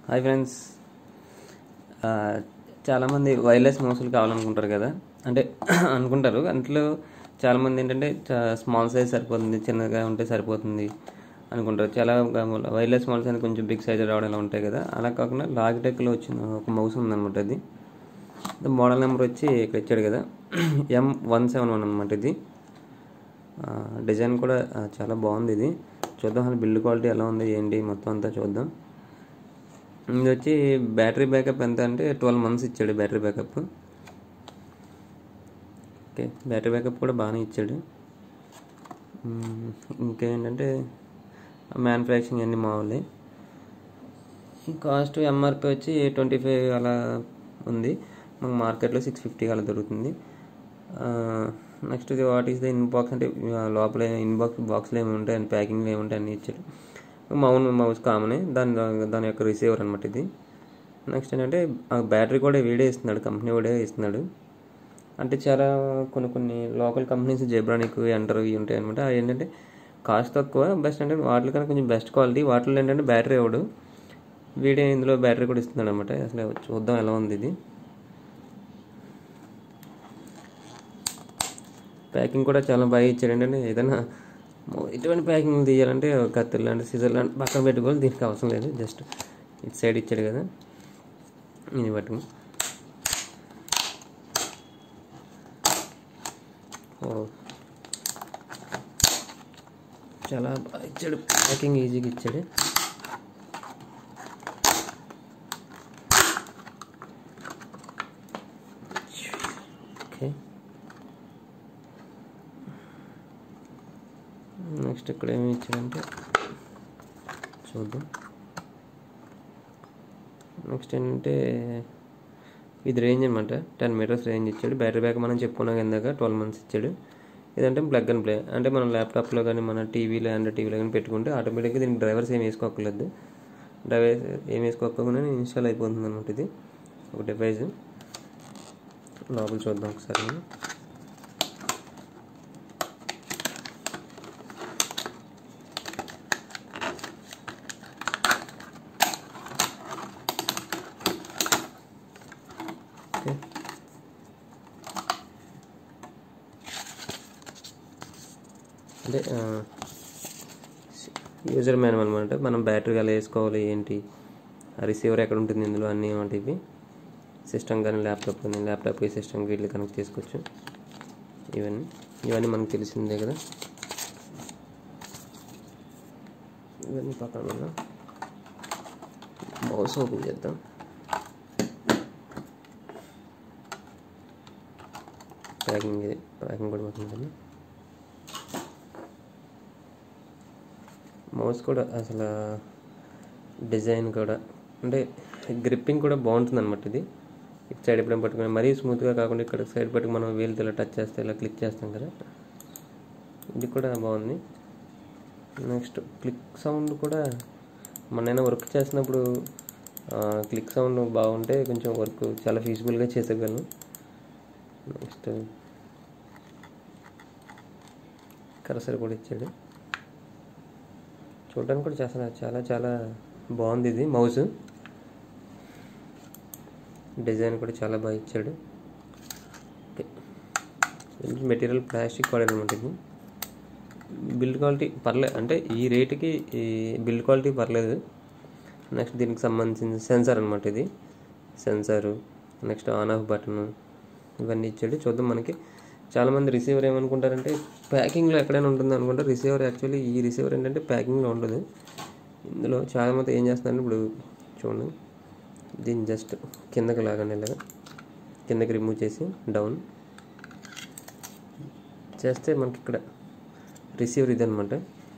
hi friends ఆ, చాలామంది wireless మౌసులు కావాలనుకుంటారు కదా అంటే అనుకుంటారు అందులో చాలామంది ఏంటంటే స్మాల్ సైజ్ సరిపోతుంది చిన్నగా ఉంటే సరిపోతుంది అనుకుంటారు చాలా వైర్లెస్ మౌల్స్ అని కొంచెం బిగ్ సైజ్ రావడం ఇలా ఉంటాయి కదా అలా కాకుండా లాగిటెక్లో వచ్చిన ఒక మౌస్ ఉందన్నమాట అది మోడల్ నెంబర్ వచ్చి ఇక్కడ ఇచ్చాడు కదా ఎం వన్ సెవెన్ వన్ అనమాట ఇది ఆ, డిజైన్ కూడా ఆ, చాలా బాగుంది ఇది చూద్దాం అసలు బిల్డ్ క్వాలిటీ ఎలా ఉంది ఏంటి మొత్తం అంతా చూద్దాం ఇది వచ్చి బ్యాటరీ బ్యాకప్ ఎంత అంటే ట్వెల్వ్ మంత్స్ ఇచ్చాడు battery backup okay battery backup కూడా బాగానే ఇచ్చాడు మ్మ్, ఇంకేంటంటే మ్యానుఫ్యాక్చరింగ్ అన్నీ మామూలే కాస్ట్ ఎంఆర్పి వచ్చి ట్వంటీ ఫైవ్ అలా ఉంది మనకు మార్కెట్లో సిక్స్ ఫిఫ్టీ అలా దొరుకుతుంది నెక్స్ట్ ఇది వాట్ ఈస్ ద ఇన్బాక్స్ అంటే ఆ, లోపల ఇన్బాక్స్ బాక్స్లో ఏమి ఉంటాయి ప్యాకింగ్లో ఏమి ఉంటాయి అన్నీ ఇచ్చాడు మౌన్ మౌస్ కామనే దాని దాని యొక్క రిసీవర్ అనమాట ఇది నెక్స్ట్ ఏంటంటే ఆ బ్యాటరీ కూడా వీడే ఇస్తున్నాడు కంపెనీ వీడే ఇస్తున్నాడు అంటే చాలా కొన్ని కొన్ని లోకల్ కంపెనీస్ జెబ్రానిక్ ఎంటర్ ఇవి ఉంటాయి అనమాట అవి ఏంటంటే కాస్ట్ తక్కువ బెస్ట్ అంటే వాటికన్నా కొంచెం బెస్ట్ క్వాలిటీ వాటిలో ఏంటంటే బ్యాటరీ ఇవ్వడు వీడే ఇందులో బ్యాటరీ కూడా ఇస్తున్నాడు అనమాట అసలు చూద్దాం ఎలా ఉంది ఇది ప్యాకింగ్ కూడా చాలా బాగా ఇచ్చాడు ఏంటంటే ఏదైనా ఇటువంటి ప్యాకింగ్ తీయాలంటే కత్తిర్ లాంటి సీజర్ లాంటి పక్కన పెట్టుకోవాలి దీనికి అవసరం లేదు జస్ట్ ఇటు సైడ్ ఇచ్చాడు కదా ఇది పట్టుకు ఓ చాలా బాగా ఇచ్చాడు ప్యాకింగ్ ఈజీగా ఇచ్చాడు ఓకే నెక్స్ట్ ఇక్కడ ఏమి ఇచ్చాడంటే చూద్దాం నెక్స్ట్ ఏంటంటే ఇది రేంజ్ అనమాట టెన్ మీటర్స్ రేంజ్ ఇచ్చాడు బ్యాటరీ బ్యాక్ మనం చెప్పుకున్నాం ఇందాక ట్వెల్వ్ మంత్స్ ఇచ్చాడు ఇదంటే ప్లగ్ అండ్ ప్లే అంటే మనం ల్యాప్టాప్లో కానీ మన టీవీలో అండ్ టీవీలో కానీ పెట్టుకుంటే ఆటోమేటిక్గా దీనికి డ్రైవర్స్ ఏం వేసుకోకర్లేదు డ్రైవర్స్ ఏం వేసుకోకపోకుండా ఇన్స్టాల్ అయిపోతుంది అనమాట ఇది ఒక డివైస్ లోపల చూద్దాం ఒకసారి ఓకే అంటే యూజర్ మాన్యువల్ అనమాట మనం బ్యాటరీ ఎలా వేసుకోవాలి ఏంటి ఆ రిసీవర్ ఎక్కడ ఉంటుంది ఇందులో అన్నీ ఇవి సిస్టమ్ కానీ ల్యాప్టాప్ కానీ ల్యాప్టాప్కి సిస్టమ్కి వీటిని కనెక్ట్ చేసుకోవచ్చు ఇవన్నీ ఇవన్నీ మనకు తెలిసిందే కదా ఇవన్నీ పక్కన పెడదాం మౌస్ ఓపెన్ చేద్దాం ప్యాకింగ్ ఇది ప్యాకింగ్ కూడా పడుతుంది మౌస్ కూడా అసలు డిజైన్ కూడా అంటే గ్రిప్పింగ్ కూడా బాగుంటుంది అనమాట ఇది ఇటు సైడ్ ఎప్పుడైనా పట్టుకుని మరీ స్మూత్గా కాకుండా ఇక్కడ సైడ్ పట్టుకు మనం వీలుతో ఇలా టచ్ చేస్తే ఇలా క్లిక్ చేస్తాం కదా ఇది కూడా బాగుంది నెక్స్ట్ క్లిక్ సౌండ్ కూడా మొన్న వర్క్ చేసినప్పుడు క్లిక్ సౌండ్ బాగుంటే కొంచెం వర్క్ చాలా ఫీజిబుల్గా చేసేయగలను నెక్స్ట్ కరసరి కూడా ఇచ్చాడు చూడడానికి కూడా చాలా చాలా చాలా బాగుంది ఇది మౌస్ డిజైన్ కూడా చాలా బాగా ఇచ్చాడు ఓకే మెటీరియల్ ప్లాస్టిక్ వాడాడు అనమాట ఇది బిల్డ్ క్వాలిటీ పర్లేదు అంటే ఈ రేటుకి ఈ బిల్డ్ క్వాలిటీ పర్లేదు నెక్స్ట్ దీనికి సంబంధించిన సెన్సార్ అనమాట ఇది sensor next on off button ఇవన్నీ ఇచ్చాడు చూద్దాం మనకి చాలామంది రిసీవర్ ఏమనుకుంటారంటే ప్యాకింగ్లో ఎక్కడైనా ఉంటుంది అనుకుంటారు రిసీవర్ యాక్చువల్లీ ఈ రిసీవర్ ఏంటంటే ప్యాకింగ్లో ఉండదు ఇందులో చాలామంది ఏం చేస్తున్నారంటే ఇప్పుడు చూడండి దీన్ని జస్ట్ కిందకి లాగండి ఇలాగా కిందకి రిమూవ్ చేసి డౌన్ చేస్తే మనకి ఇక్కడ రిసీవర్ ఇది అనమాట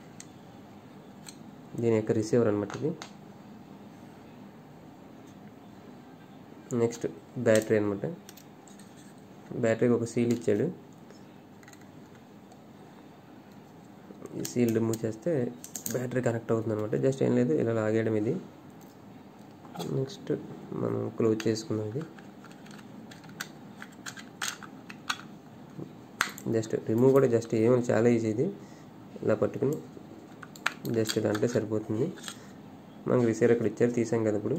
దీని యొక్క రిసీవర్ అనమాట ఇది నెక్స్ట్ బ్యాటరీ అనమాట బ్యాటరీకి ఒక సీల్ ఇచ్చాడు ఈ సీల్ రిమూవ్ చేస్తే బ్యాటరీ కనెక్ట్ అవుతుంది అనమాట జస్ట్ ఏం లేదు ఇలా లాగేయడం ఇది నెక్స్ట్ మనం క్లోజ్ చేసుకున్నాం ఇది జస్ట్ రిమూవ్ కూడా జస్ట్ ఏమైనా చాలా ఈజీ ఇది ఇలా పట్టుకుని జస్ట్ ఇలా అంటే సరిపోతుంది మనకి రిసీవర్ ఇక్కడ ఇచ్చారు తీసాం కదా ఇప్పుడు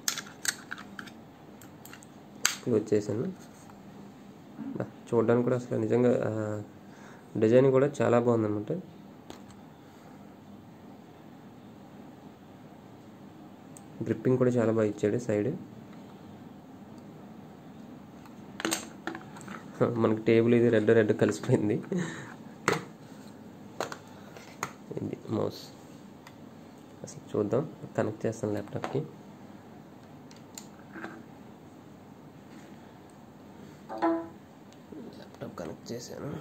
క్లోజ్ చేశాను బా, చూడడానికి కూడా అసలు నిజంగా ఆ, డిజైన్ కూడా చాలా బాగుందన్నమాట గ్రిప్పింగ్ కూడా చాలా బాగా ఇచ్చాడు సైడ్ మనకి టేబుల్ ఇది రెడ్ రెడ్ కలిసిపోయింది ఇది మౌస్ అసలు చూద్దాం కనెక్ట్ చేస్తాను ల్యాప్టాప్కి ల్యాప్టాప్ కనెక్ట్ చేశాను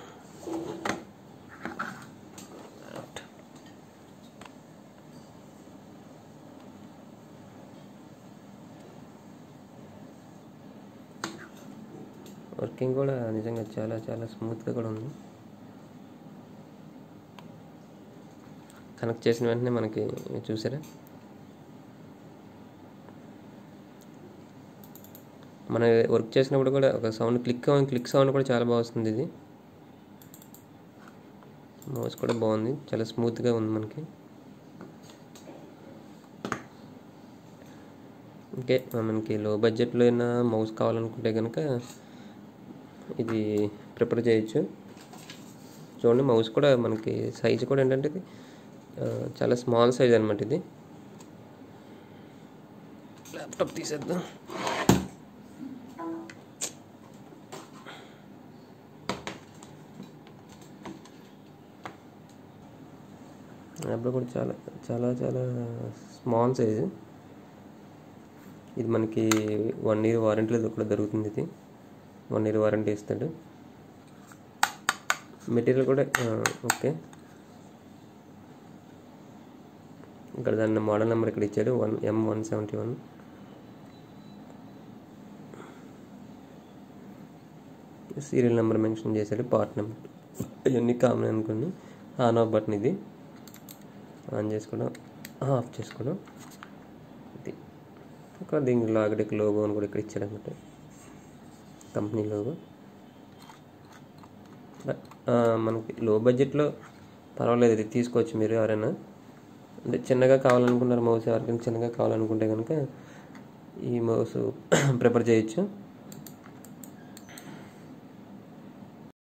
వర్కింగ్ కూడా నిజంగా చాలా చాలా స్మూత్గా కూడా ఉంది కనెక్ట్ చేసిన వెంటనే మనకి చూసారా మన వర్క్ చేసినప్పుడు కూడా ఒక సౌండ్ క్లిక్ క్లిక్ సౌండ్ కూడా చాలా బాగా వస్తుంది ఇది మౌస్ కూడా బాగుంది చాలా స్మూత్గా ఉంది మనకి ఓకే మనకి లో బడ్జెట్లో అయినా మౌస్ కావాలనుకుంటే కనుక ఇది ప్రిపేర్ చేయొచ్చు చూడండి మౌస్ కూడా మనకి సైజ్ కూడా ఏంటంటే ఇది ఆ, చాలా స్మాల్ సైజ్ అనమాట ఇది ల్యాప్టాప్ తీసేద్దాం ల్యాప్టాప్ కూడా చాలా చాలా చాలా స్మాల్ సైజు ఇది మనకి వన్ ఇయర్ వారంటీలో కూడా దొరుకుతుంది ఇది వన్ ఇయర్ వారంటీ ఇస్తాడు మెటీరియల్ కూడా ఆ, ఓకే ఇక్కడ దాని మోడల్ నెంబర్ ఇక్కడ ఇచ్చాడు one M one seventy one serial number mention చేశాడు పార్ట్ నెంబర్ ఇవన్నీ కామన్ అనుకోండి ఆన్ ఆఫ్ బటన్ ఇది ఆన్ చేసుకోవడం ఆఫ్ చేసుకోవడం ఇది ఒక దీనికి లాగడెక్ లోగో అని కూడా ఇక్కడ ఇచ్చాడు అనమాట కంపెనీ లోగో బట్ ఆ, మనకి లో బడ్జెట్లో పర్వాలేదు ఇది తీసుకోవచ్చు మీరు ఎవరైనా అంటే చిన్నగా కావాలనుకున్నారు మౌస్ ఎవరికైనా చిన్నగా కావాలనుకుంటే కనుక ఈ మౌస్ ప్రిపేర్ చేయొచ్చు